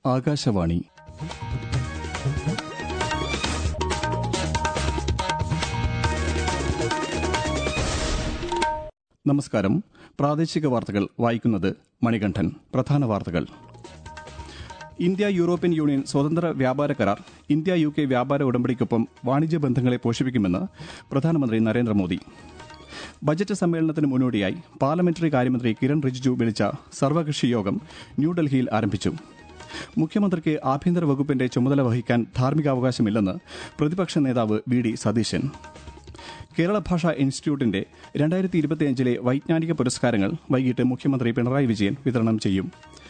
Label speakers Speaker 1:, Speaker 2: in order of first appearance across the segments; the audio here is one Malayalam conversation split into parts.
Speaker 1: ആകാശവാണി നമസ്കാരം പ്രാദേശിക വാർത്തകൾ വായിക്കുന്നത് മണികണ്ഠൻ പ്രധാന വാർത്തകൾ ഇന്ത്യ യൂറോപ്യൻ യൂണിയൻ സ്വതന്ത്ര വ്യാപാര കരാർ ഇന്ത്യ യു കെ വ്യാപാര ഉടമ്പടിക്കൊപ്പം വാണിജ്യ ബന്ധങ്ങളെ പോഷിപ്പിക്കുമെന്ന് പ്രധാനമന്ത്രി നരേന്ദ്രമോദി ബജറ്റ് സമ്മേളനത്തിന് മുന്നോടിയായി പാർലമെന്ററി കാര്യമന്ത്രി കിരൺ റിജിജു വിളിച്ച സർവകക്ഷി യോഗം ന്യൂഡൽഹിയിൽ ആരംഭിച്ചു മുഖ്യമന്ത്രിക്ക് ആഭ്യന്തര വകുപ്പിന്റെ ചുമതല വഹിക്കാൻ ധാർമ്മികാവകാശമില്ലെന്ന് പ്രതിപക്ഷ നേതാവ് വി ഡി സതീശൻ കേരള ഭാഷാ ഇൻസ്റ്റിറ്റ്യൂട്ടിന്റെ രണ്ടായിരത്തി ഇരുപത്തിയഞ്ചിലെ വൈജ്ഞാനിക പുരസ്കാരങ്ങൾ വൈകിട്ട് മുഖ്യമന്ത്രി പിണറായി വിജയൻ വിതരണം ചെയ്യും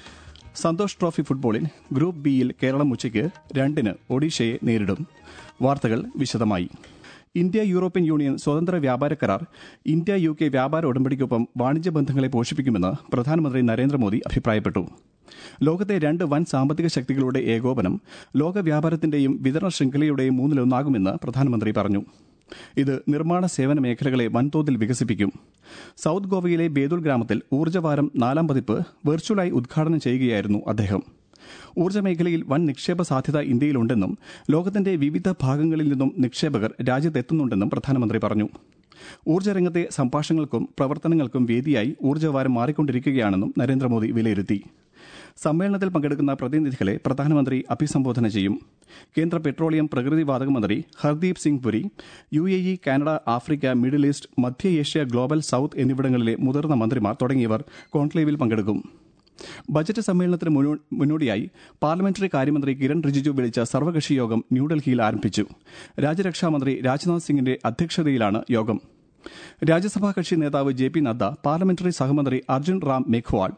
Speaker 1: സന്തോഷ് ട്രോഫി ഫുട്ബോളിൽ ഗ്രൂപ്പ് ബിയിൽ കേരളം ഉച്ചയ്ക്ക് രണ്ടിന് ഒഡീഷയെ നേരിടും വാർത്തകൾ വിശദമായി ഇന്ത്യ യൂറോപ്യൻ യൂണിയൻ സ്വതന്ത്ര വ്യാപാര കരാർ ഇന്ത്യ യു കെ വ്യാപാര ഉടമ്പടിക്കൊപ്പം വാണിജ്യ ബന്ധങ്ങളെ പോഷിപ്പിക്കുമെന്ന് പ്രധാനമന്ത്രി നരേന്ദ്രമോദി അഭിപ്രായപ്പെട്ടു ലോകത്തെ രണ്ട് വൻ സാമ്പത്തിക ശക്തികളുടെ ഏകോപനം ലോക വ്യാപാരത്തിന്റെയും വിതരണ ശൃംഖലയുടെയും മൂന്നിലൊന്നാകുമെന്ന് പ്രധാനമന്ത്രി പറഞ്ഞു ഇത് നിർമ്മാണ സേവന മേഖലകളെ വൻതോതിൽ വികസിപ്പിക്കും സൌത്ത് ഗോവയിലെ ബേതുൽ ഗ്രാമത്തിൽ ഊർജ്ജവാരം നാലാം പതിപ്പ് വെർച്വലായി ഉദ്ഘാടനം ചെയ്യുകയായിരുന്നു അദ്ദേഹം ഊർജ്ജ മേഖലയിൽ വൻ നിക്ഷേപ സാധ്യത ഇന്ത്യയിലുണ്ടെന്നും ലോകത്തിന്റെ വിവിധ ഭാഗങ്ങളിൽ നിന്നും നിക്ഷേപകർ രാജ്യത്തെത്തുന്നുണ്ടെന്നും പ്രധാനമന്ത്രി പറഞ്ഞു ഊർജ്ജരംഗത്തെ സംഭാഷണങ്ങൾക്കും പ്രവർത്തനങ്ങൾക്കും വേദിയായി ഊർജ്ജവാരം മാറിക്കൊണ്ടിരിക്കുകയാണെന്നും നരേന്ദ്രമോദി വിലയിരുത്തി സമ്മേളനത്തിൽ പങ്കെടുക്കുന്ന പ്രതിനിധികളെ പ്രധാനമന്ത്രി അഭിസംബോധന ചെയ്യും കേന്ദ്ര പെട്രോളിയം പ്രകൃതിവാതക മന്ത്രി Hardeep Singh Puri U A E Canada Africa middle east മധ്യ ഏഷ്യ ഗ്ലോബൽ സൌത്ത് എന്നിവിടങ്ങളിലെ മുതിർന്ന മന്ത്രിമാർ തുടങ്ങിയവർ കോൺക്ലേവിൽ പങ്കെടുക്കും ബജറ്റ് സമ്മേളനത്തിന് മുന്നോടിയായി പാർലമെന്ററി കാര്യമന്ത്രി കിരൺ റിജിജു വിളിച്ച സർവകക്ഷി യോഗം ന്യൂഡൽഹിയിൽ ആരംഭിച്ചു രാജ്യരക്ഷാമന്ത്രി രാജ്നാഥ് സിംഗിന്റെ അധ്യക്ഷതയിലാണ് യോഗം രാജ്യസഭാ കക്ഷി നേതാവ് ജെ പി നദ്ദ പാർലമെന്ററി സഹമന്ത്രി Arjun Ram Meghwal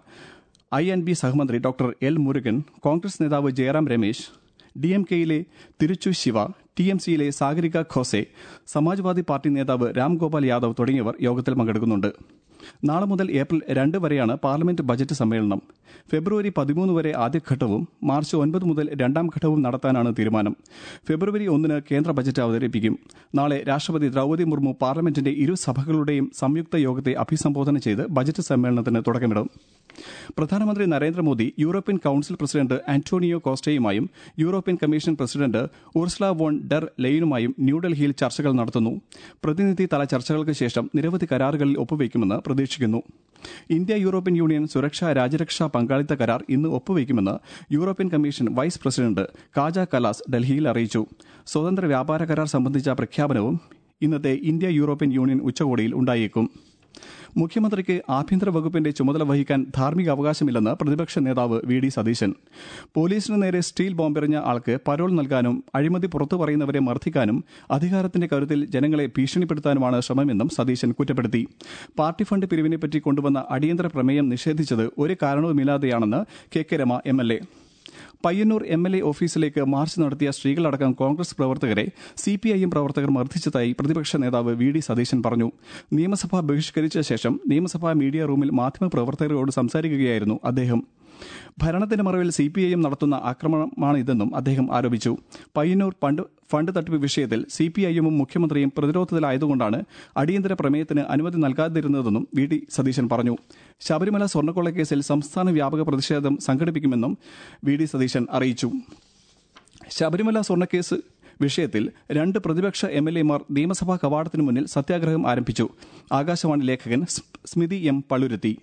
Speaker 1: I N B സഹമന്ത്രി ഡോക്ടർ എൽ മുരുകൻ കോൺഗ്രസ് നേതാവ് ജയറാം രമേശ് ഡി എം കെയിലെ തിരുച്ചു ശിവ ടി എം സിയിലെ സാഗരിക ഖോസെ സമാജ്വാദി പാർട്ടി നേതാവ് രാംഗോപാൽ യാദവ് തുടങ്ങിയവർ യോഗത്തിൽ പങ്കെടുക്കുന്നുണ്ട് നാളെ മുതൽ ഏപ്രിൽ രണ്ട് വരെയാണ് പാർലമെന്റ് ബജറ്റ് സമ്മേളനം ഫെബ്രുവരി പതിമൂന്ന് വരെ ആദ്യഘട്ടവും മാർച്ച് ഒൻപത് മുതൽ രണ്ടാം ഘട്ടവും നടത്താനാണ് തീരുമാനം ഫെബ്രുവരി ഒന്നിന് കേന്ദ്ര ബജറ്റ് അവതരിപ്പിക്കും നാളെ രാഷ്ട്രപതി ദ്രൌപതി മുർമു പാർലമെന്റിന്റെ ഇരു സഭകളുടെയും സംയുക്ത യോഗത്തെ അഭിസംബോധന ചെയ്ത് ബജറ്റ് സമ്മേളനത്തിന് തുടക്കമിടും പ്രധാനമന്ത്രി Narendra Modi European council president Antonio കോസ്റ്റയുമായും European commission president Ursula von der ലെയിനുമായും ന്യൂഡൽഹിയിൽ ചർച്ചകൾ നടത്തുന്നു പ്രതിനിധി തല ചർച്ചകൾക്ക് ശേഷം നിരവധി കരാറുകളിൽ ഒപ്പുവയ്ക്കുമെന്ന് പ്രതീക്ഷിക്കുന്നു ഇന്ത്യ യൂറോപ്യൻ യൂണിയൻ സുരക്ഷാ രാജ്യരക്ഷാ പങ്കാളിത്ത കരാർ ഇന്ന് ഒപ്പുവയ്ക്കുമെന്ന് European commission vice president Kaja Kallas ഡൽഹിയിൽ അറിയിച്ചു സ്വതന്ത്ര വ്യാപാര കരാർ സംബന്ധിച്ച പ്രഖ്യാപനവും ഇന്നത്തെ ഇന്ത്യ യൂറോപ്യൻ യൂണിയൻ ഉച്ചകോടിയിൽ ഉണ്ടായേക്കും മുഖ്യമന്ത്രിക്ക് ആഭ്യന്തര വകുപ്പിന്റെ ചുമതല വഹിക്കാൻ ധാർമ്മിക അവകാശമില്ലെന്ന് പ്രതിപക്ഷ നേതാവ് വി ഡി സതീശൻ പോലീസിന് നേരെ സ്റ്റീൽ ബോംബെറിഞ്ഞ ആൾക്ക് പരോൾ നൽകാനും അഴിമതി പുറത്തു പറയുന്നവരെ മർദ്ദിക്കാനും അധികാരത്തിന്റെ കരുത്തിൽ ജനങ്ങളെ ഭീഷണിപ്പെടുത്താനുമാണ് ശ്രമമെന്നും സതീശൻ കുറ്റപ്പെടുത്തി പാർട്ടി ഫണ്ട് പിരിവിനെപ്പറ്റി കൊണ്ടുവന്ന അടിയന്തര പ്രമേയം നിഷേധിച്ചത് ഒരു കാരണവുമില്ലാതെയാണെന്ന് K K Rema M L A Payyanur M L A ഓഫീസിലേക്ക് മാർച്ച് നടത്തിയ സ്ത്രീകളടക്കം കോൺഗ്രസ് പ്രവർത്തകരെ സി പി ഐ എം പ്രവർത്തകർ മർദ്ദിച്ചതായി പ്രതിപക്ഷ നേതാവ് വി ഡി സതീശൻ പറഞ്ഞു നിയമസഭ ബഹിഷ്കരിച്ച ശേഷം നിയമസഭാ മീഡിയ റൂമിൽ മാധ്യമപ്രവർത്തകരോട് സംസാരിക്കുകയായിരുന്നു അദ്ദേഹം ഭരണത്തിന്റെ മറവിൽ സി പി ഐ എം നടത്തുന്ന ആക്രമണമാണിതെന്നും അദ്ദേഹം ആരോപിച്ചു പയ്യന്നൂർ ഫണ്ട് ഫണ്ട് തട്ടിപ്പ് വിഷയത്തിൽ സി പി ഐ എമ്മും മുഖ്യമന്ത്രിയും പ്രതിരോധത്തിലായതുകൊണ്ടാണ് അടിയന്തര പ്രമേയത്തിന് അനുമതി നൽകാതിരുന്നതെന്നും വി ഡി സതീശൻ പറഞ്ഞു ശബരിമല സ്വർണ്ണക്കൊള്ളക്കേസിൽ സംസ്ഥാന വ്യാപക പ്രതിഷേധം സംഘടിപ്പിക്കുമെന്നും വി ഡി സതീശൻ അറിയിച്ചു ശബരിമല സ്വർണ്ണക്കേസ് വിഷയത്തിൽ രണ്ട് പ്രതിപക്ഷ എം എൽ എമാർ നിയമസഭാ കവാടത്തിനു മുന്നിൽ സത്യാഗ്രഹം ആരംഭിച്ചു ആകാശവാണി ലേഖകൻ സ്മിതി എം പള്ളുരുത്തി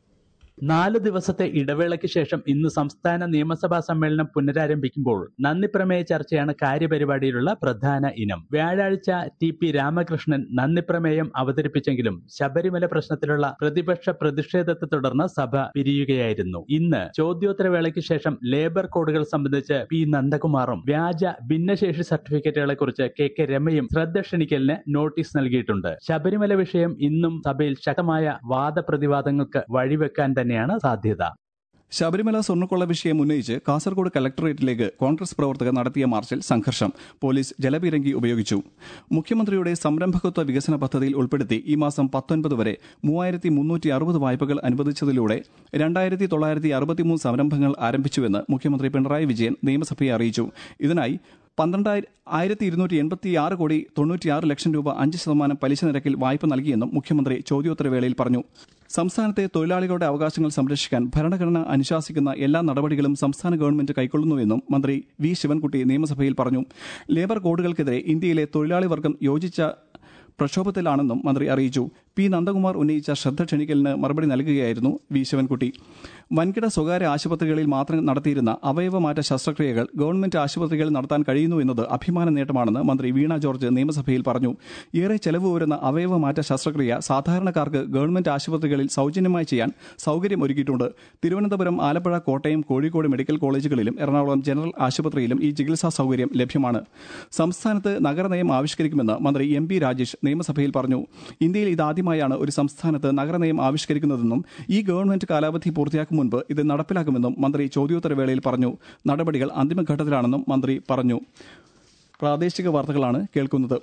Speaker 2: നാല് ദിവസത്തെ ഇടവേളയ്ക്ക് ശേഷം ഇന്ന് സംസ്ഥാന നിയമസഭാ സമ്മേളനം പുനരാരംഭിക്കുമ്പോൾ നന്ദി പ്രമേയ ചർച്ചയാണ് കാര്യപരിപാടിയിലുള്ള പ്രധാന ഇനം വ്യാഴാഴ്ച ടി പി രാമകൃഷ്ണൻ നന്ദി പ്രമേയം അവതരിപ്പിച്ചെങ്കിലും ശബരിമല പ്രശ്നത്തിലുള്ള പ്രതിപക്ഷ പ്രതിഷേധത്തെ തുടർന്ന് സഭ പിരിയുകയായിരുന്നു ഇന്ന് ചോദ്യോത്തരവേളയ്ക്ക് ശേഷം ലേബർ കോഡുകൾ സംബന്ധിച്ച് പി നന്ദകുമാറും വ്യാജ ഭിന്നശേഷി സർട്ടിഫിക്കറ്റുകളെ കുറിച്ച് കെ കെ രമയും ശ്രദ്ധ ക്ഷണിക്കലിന് നോട്ടീസ് നൽകിയിട്ടുണ്ട് ശബരിമല വിഷയം ഇന്നും സഭയിൽ ശക്തമായ വാദപ്രതിവാദങ്ങൾക്ക് വഴിവെക്കാൻ തന്നെയാണ് സാധ്യത
Speaker 1: ശബരിമല സ്വർണ്ണക്കൊള്ള വിഷയം ഉന്നയിച്ച് കാസർഗോഡ് കലക്ടറേറ്റിലേക്ക് കോൺഗ്രസ് പ്രവർത്തകർ നടത്തിയ മാർച്ചിൽ സംഘർഷം പോലീസ് ജലപീരങ്കി ഉപയോഗിച്ചു മുഖ്യമന്ത്രിയുടെ സംരംഭകത്വ വികസന പദ്ധതിയിൽ ഉൾപ്പെടുത്തി ഈ മാസം പത്തൊൻപത് വരെ മൂവായിരത്തി മുന്നൂറ്റി അറുപത് വായ്പകൾ അനുവദിച്ചതിലൂടെ രണ്ടായിരത്തി തൊള്ളായിരത്തി അറുപത്തിമൂന്ന് സംരംഭങ്ങൾ ആരംഭിച്ചുവെന്ന് മുഖ്യമന്ത്രി പിണറായി വിജയൻ നിയമസഭയെ അറിയിച്ചു ഇതിനായി പന്ത്രണ്ടായിരം ആയിരത്തി ഇരുന്നൂറ്റി എൺപത്തി ആറ് കോടി തൊണ്ണൂറ്റിയാറ് ലക്ഷം രൂപ അഞ്ച് ശതമാനം പലിശ നിരക്കിൽ വായ്പ നൽകിയെന്നും മുഖ്യമന്ത്രി ചോദ്യോത്തരവേളയിൽ പറഞ്ഞു സംസ്ഥാനത്തെ തൊഴിലാളികളുടെ അവകാശങ്ങൾ സംരക്ഷിക്കാൻ ഭരണഘടന അനുശാസിക്കുന്ന എല്ലാ നടപടികളും സംസ്ഥാന ഗവൺമെന്റ് കൈക്കൊള്ളുന്നുവെന്നും മന്ത്രി വി ശിവൻകുട്ടി നിയമസഭയിൽ പറഞ്ഞു ലേബർ കോഡുകൾക്കെതിരെ ഇന്ത്യയിലെ തൊഴിലാളി വർഗം യോജിച്ച പ്രക്ഷോഭത്തിലാണെന്നും മന്ത്രി അറിയിച്ചു പി നന്ദകുമാർ ഉന്നയിച്ച ശ്രദ്ധ ക്ഷണിക്കലിന് മറുപടി നൽകുകയായിരുന്നു വി ശിവൻകുട്ടി വൻകിട സ്വകാര്യ ആശുപത്രികളിൽ മാത്രം നടത്തിയിരുന്ന അവയവമാറ്റ ശസ്ത്രക്രിയകൾ ഗവൺമെന്റ് ആശുപത്രികളിൽ നടത്താൻ കഴിയുന്നു എന്നത് അഭിമാന നേട്ടമാണെന്ന് മന്ത്രി വീണ ജോർജ് നിയമസഭയിൽ പറഞ്ഞു ഏറെ ചെലവ് വരുന്ന അവയവമാറ്റ ശസ്ത്രക്രിയ സാധാരണക്കാർക്ക് ഗവൺമെന്റ് ആശുപത്രികളിൽ സൌജന്യമായി ചെയ്യാൻ സൌകര്യം ഒരുക്കിയിട്ടുണ്ട് തിരുവനന്തപുരം ആലപ്പുഴ കോട്ടയം കോഴിക്കോട് മെഡിക്കൽ കോളേജുകളിലും എറണാകുളം ജനറൽ ആശുപത്രിയിലും ഈ ചികിത്സാ സൌകര്യം ലഭ്യമാണ് സംസ്ഥാനത്ത് നഗരനയം ആവിഷ്കരിക്കുമെന്ന് മന്ത്രി എം പി രാജേഷ് നിയമസഭയിൽ പറഞ്ഞു ഇന്ത്യയിൽ ഇതാദ്യമായാണ് ഒരു സംസ്ഥാനത്ത് നഗരനയം ആവിഷ്കരിക്കുന്നതെന്നും ഈ ഗവൺമെന്റ് കാലാവധി പൂർത്തിയാക്കും മുൻപ് ഇത് നടപ്പിലാക്കുമെന്നും മന്ത്രി ചോദ്യോത്തരവേളയിൽ പറഞ്ഞു നടപടികൾ അന്തിമഘട്ടത്തിലാണെന്നും മന്ത്രി പറഞ്ഞു പ്രാദേശിക വാർത്തകളാണ് കേൾക്കുന്നത്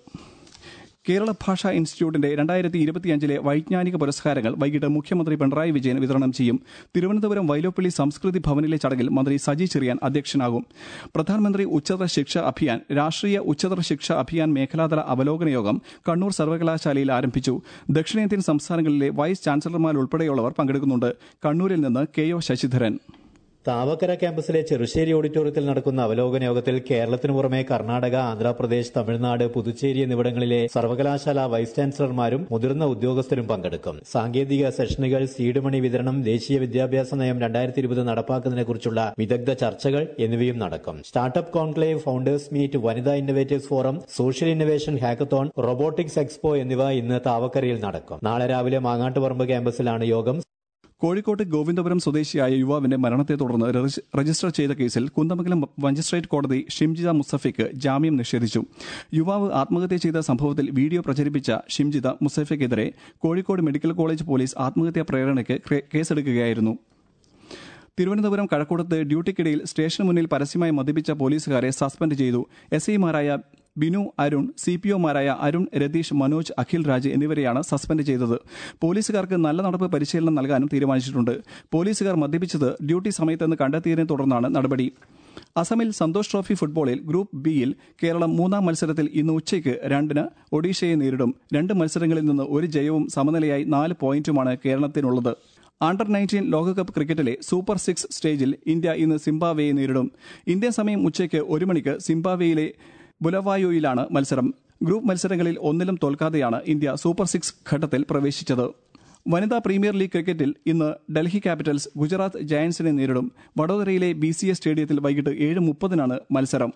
Speaker 1: കേരള ഭാഷാ ഇൻസ്റ്റിറ്റ്യൂട്ടിന്റെ രണ്ടായിരത്തി ഇരുപത്തിയഞ്ചിലെ വൈജ്ഞാനിക പുരസ്കാരങ്ങൾ വൈകിട്ട് മുഖ്യമന്ത്രി പിണറായി വിജയൻ വിതരണം ചെയ്യും തിരുവനന്തപുരം വൈലോപ്പള്ളി സംസ്കൃതി ഭവനിലെ ചടങ്ങിൽ മന്ത്രി സജി ചെറിയാൻ അധ്യക്ഷനാകും പ്രധാനമന്ത്രി ഉച്ചതല ശിക്ഷ അഭിയാൻ രാഷ്ട്രീയ ഉച്ചതല ശിക്ഷ അഭിയാൻ മേഖലാതല അവലോകന യോഗം കണ്ണൂർ സർവകലാശാലയിൽ ആരംഭിച്ചു ദക്ഷിണേന്ത്യൻ സംസ്ഥാനങ്ങളിലെ വൈസ് ചാൻസലർമാരുൾപ്പെടെയുള്ളവർ പങ്കെടുക്കുന്നുണ്ട് കണ്ണൂരിൽ നിന്ന് കെ ഒ ശശിധരൻ
Speaker 3: താവക്കര ക്യാമ്പസിലെ ചെറുശ്ശേരി ഓഡിറ്റോറിയത്തിൽ നടക്കുന്ന അവലോകന യോഗത്തിൽ കേരളത്തിനു പുറമെ കർണാടക ആന്ധ്രാപ്രദേശ് തമിഴ്നാട് പുതുച്ചേരി എന്നിവിടങ്ങളിലെ സർവകലാശാല വൈസ് ചാൻസലർമാരും മുതിർന്ന ഉദ്യോഗസ്ഥരും പങ്കെടുക്കും സാങ്കേതിക സെഷനുകൾ സീഡ് മണി വിതരണം ദേശീയ വിദ്യാഭ്യാസ നയം രണ്ടായിരത്തി ഇരുപത് നടപ്പാക്കുന്നതിനെക്കുറിച്ചുള്ള വിദഗ്ധ ചർച്ചകൾ എന്നിവയും നടക്കും സ്റ്റാർട്ടപ്പ് കോൺക്ലേവ് ഫൗണ്ടേഴ്സ് മീറ്റ് വനിതാ innovators forum social innovation hackathon robotics expo എന്നിവ ഇന്ന് താവക്കരയിൽ നടക്കും നാളെ രാവിലെ മാങ്ങാട്ടുപറമ്പ് ക്യാമ്പസിലാണ് യോഗം
Speaker 1: കോഴിക്കോട്ട് ഗോവിന്ദപുരം സ്വദേശിയായ യുവാവിന്റെ മരണത്തെ തുടർന്ന് രജി- രജിസ്റ്റർ ചെയ്ത കേസിൽ കുന്തമംഗലം മജിസ്ട്രേറ്റ് കോടതി ഷിംജിത മുസഫിക്ക് ജാമ്യം നിഷേധിച്ചു യുവാവ് ആത്മഹത്യ ചെയ്ത സംഭവത്തിൽ വീഡിയോ പ്രചരിപ്പിച്ച ഷിംജിത മുസഫിക്കെതിരെ കോഴിക്കോട് മെഡിക്കൽ കോളേജ് പോലീസ് ആത്മഹത്യാ പ്രേരണയ്ക്ക് ക്രേ- കേസെടുക്കുകയായിരുന്നു തിരുവനന്തപുരം കഴക്കൂടത്ത് ഡ്യൂട്ടിക്കിടയിൽ സ്റ്റേഷന് മുന്നിൽ പരസ്യമായി മദ്യപിച്ച പോലീസുകാരെ സസ്പെൻഡ് ചെയ്തു എസ് ഐമാരായ ബിനു അരുൺ സി പി ഒമാരായ അരുൺ രതീഷ് മനോജ് അഖിൽ രാജ് എന്നിവരെയാണ് സസ്പെൻഡ് ചെയ്തത് പോലീസുകാർക്ക് നല്ല നടപ്പ് പരിശീലനം നൽകാനും തീരുമാനിച്ചിട്ടുണ്ട് പോലീസുകാർ മദ്യപിച്ചത് ഡ്യൂട്ടി സമയത്തെന്ന് കണ്ടെത്തിയതിനെ തുടർന്നാണ് നടപടി അസമിൽ സന്തോഷ് ട്രോഫി ഫുട്ബോളിൽ ഗ്രൂപ്പ് ബിയിൽ കേരളം മൂന്നാം മത്സരത്തിൽ ഇന്ന് ഉച്ചയ്ക്ക് രണ്ടിന് ഒഡീഷയെ നേരിടും രണ്ട് മത്സരങ്ങളിൽ നിന്ന് ഒരു ജയവും സമനിലയായി നാല് പോയിന്റുമാണ് കേരളത്തിനുള്ളത് അണ്ടർ നയൻറ്റീൻ ലോകകപ്പ് ക്രിക്കറ്റിലെ സൂപ്പർ സിക്സ് സ്റ്റേജിൽ ഇന്ത്യ ഇന്ന് സിംബാബ്വേയെ നേരിടും ഇന്ത്യൻ സമയം ഉച്ചയ്ക്ക് ഒരു മണിക്ക് സിംബാബ്വേയിലെ ബുലവായോയിലാണ് മത്സരം ഗ്രൂപ്പ് മത്സരങ്ങളിൽ ഒന്നിലും തോൽക്കാതെയാണ് ഇന്ത്യ സൂപ്പർ സിക്സ് ഘട്ടത്തിൽ പ്രവേശിച്ചത് വനിതാ പ്രീമിയർ ലീഗ് ക്രിക്കറ്റിൽ ഇന്ന് ഡൽഹി ക്യാപിറ്റൽസ് ഗുജറാത്ത് ജയന്റ്സിനെ നേരിടും വഡോദരയിലെ ബി സി എ സ്റ്റേഡിയത്തിൽ വൈകിട്ട് ഏഴ് മുപ്പതിനാണ് മത്സരം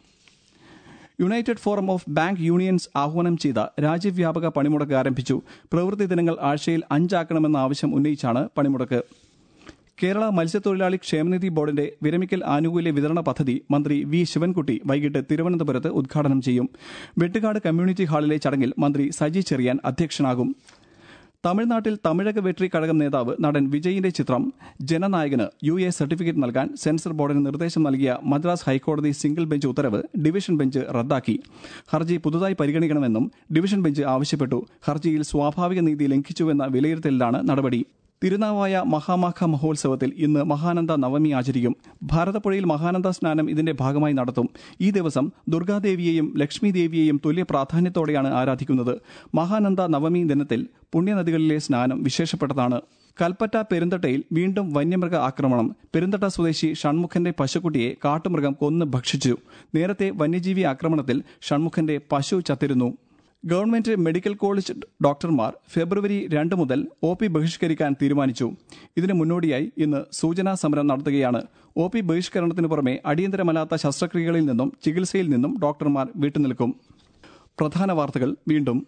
Speaker 1: United forum of bank unions ആഹ്വാനം ചെയ്ത രാജ്യവ്യാപക പണിമുടക്ക് ആരംഭിച്ചു പ്രവൃത്തി ദിനങ്ങൾ ആഴ്ചയിൽ അഞ്ചാക്കണമെന്ന ആവശ്യം ഉന്നയിച്ചാണ് പണിമുടക്ക് കേരള മത്സ്യത്തൊഴിലാളി ക്ഷേമനിധി ബോർഡിന്റെ വിരമിക്കൽ ആനുകൂല്യ വിതരണ പദ്ധതി മന്ത്രി വി ശിവൻകുട്ടി വൈകിട്ട് തിരുവനന്തപുരത്ത് ഉദ്ഘാടനം ചെയ്യും വെട്ടുകാട് കമ്മ്യൂണിറ്റി ഹാളിലെ ചടങ്ങിൽ മന്ത്രി സജി ചെറിയാൻ അധ്യക്ഷനാകും തമിഴ്നാട്ടിൽ തമിഴക വെട്രി കഴകം നേതാവ് നടൻ വിജയിന്റെ ചിത്രം ജനനായകന് യു എ സർട്ടിഫിക്കറ്റ് നൽകാൻ സെൻസർ ബോർഡിന് നിർദ്ദേശം നൽകിയ മദ്രാസ് ഹൈക്കോടതി സിംഗിൾ ബെഞ്ച് ഉത്തരവ് ഡിവിഷൻ ബെഞ്ച് റദ്ദാക്കി ഹർജി പുതുതായി പരിഗണിക്കണമെന്നും ഡിവിഷൻ ബെഞ്ച് ആവശ്യപ്പെട്ടു ഹർജിയിൽ സ്വാഭാവിക നീതി ലംഘിച്ചുവെന്ന വിലയിരുത്തലിലാണ് നടപടി തിരുനാവായ മഹാമാഘ മഹോത്സവത്തിൽ ഇന്ന് മഹാനന്ദ നവമി ആചരിക്കും ഭാരതപ്പുഴയിൽ മഹാനന്ദ സ്നാനം ഇതിന്റെ ഭാഗമായി നടത്തും ഈ ദിവസം ദുർഗാദേവിയെയും ലക്ഷ്മി ദേവിയെയും തുല്യ പ്രാധാന്യത്തോടെയാണ് ആരാധിക്കുന്നത് മഹാനന്ദ നവമി ദിനത്തിൽ പുണ്യനദികളിലെ സ്നാനം വിശേഷപ്പെട്ടതാണ് കൽപ്പറ്റ പെരുന്തട്ടയിൽ വീണ്ടും വന്യമൃഗ ആക്രമണം പെരുന്തട്ട സ്വദേശി ഷൺമുഖന്റെ പശുക്കുട്ടിയെ കാട്ടുമൃഗം കൊന്ന് ഭക്ഷിച്ചു നേരത്തെ വന്യജീവി ആക്രമണത്തിൽ ഷൺമുഖന്റെ പശു ചത്തിരുന്നു ഗവൺമെന്റ് മെഡിക്കൽ കോളേജ് ഡോക്ടർമാർ ഫെബ്രുവരി രണ്ട് മുതൽ ഒ പി ബഹിഷ്കരിക്കാൻ തീരുമാനിച്ചു ഇതിന് മുന്നോടിയായി ഇന്ന് സൂചനാ സമരം നടത്തുകയാണ് ഒ പി ബഹിഷ്കരണത്തിന് പുറമെ അടിയന്തരമല്ലാത്ത ശസ്ത്രക്രിയകളിൽ നിന്നും ചികിത്സയിൽ നിന്നും ഡോക്ടർമാർ വിട്ടുനിൽക്കും പ്രധാന വാർത്തകൾ വീണ്ടും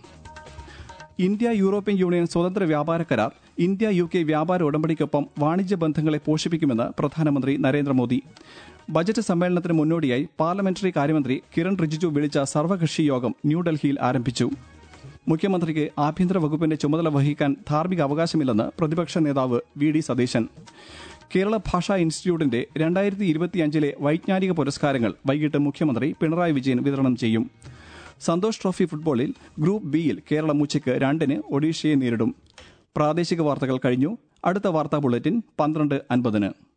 Speaker 1: ഇന്ത്യ യൂറോപ്യൻ യൂണിയൻ സ്വതന്ത്ര വ്യാപാര കരാർ ഇന്ത്യ യു കെ വ്യാപാര ഉടമ്പടിക്കൊപ്പം വാണിജ്യ ബന്ധങ്ങളെ പോഷിപ്പിക്കുമെന്ന് പ്രധാനമന്ത്രി നരേന്ദ്രമോദി ബജറ്റ് സമ്മേളനത്തിന് മുന്നോടിയായി പാർലമെന്ററി കാര്യമന്ത്രി കിരൺ റിജിജു വിളിച്ച സർവകക്ഷി യോഗം ന്യൂഡൽഹിയിൽ ആരംഭിച്ചു മുഖ്യമന്ത്രിക്ക് ആഭ്യന്തര വകുപ്പിന്റെ ചുമതല വഹിക്കാൻ ധാർമ്മിക അവകാശമില്ലെന്ന് പ്രതിപക്ഷ നേതാവ് വി ഡി സതീശൻ കേരള ഭാഷാ ഇൻസ്റ്റിറ്റ്യൂട്ടിന്റെ രണ്ടായിരത്തി ഇരുപത്തിയഞ്ചിലെ വൈജ്ഞാനിക പുരസ്കാരങ്ങൾ വൈകിട്ട് മുഖ്യമന്ത്രി പിണറായി വിജയൻ വിതരണം ചെയ്യും സന്തോഷ് ട്രോഫി ഫുട്ബോളിൽ ഗ്രൂപ്പ് ബിയിൽ കേരളം ഉച്ചയ്ക്ക് രണ്ടിന് ഒഡീഷയെ നേരിടും പ്രാദേശിക വാർത്തകൾ കഴിഞ്ഞു അടുത്ത വാർത്താ ബുള്ളറ്റിൻ പന്ത്രണ്ട് അൻപതിന്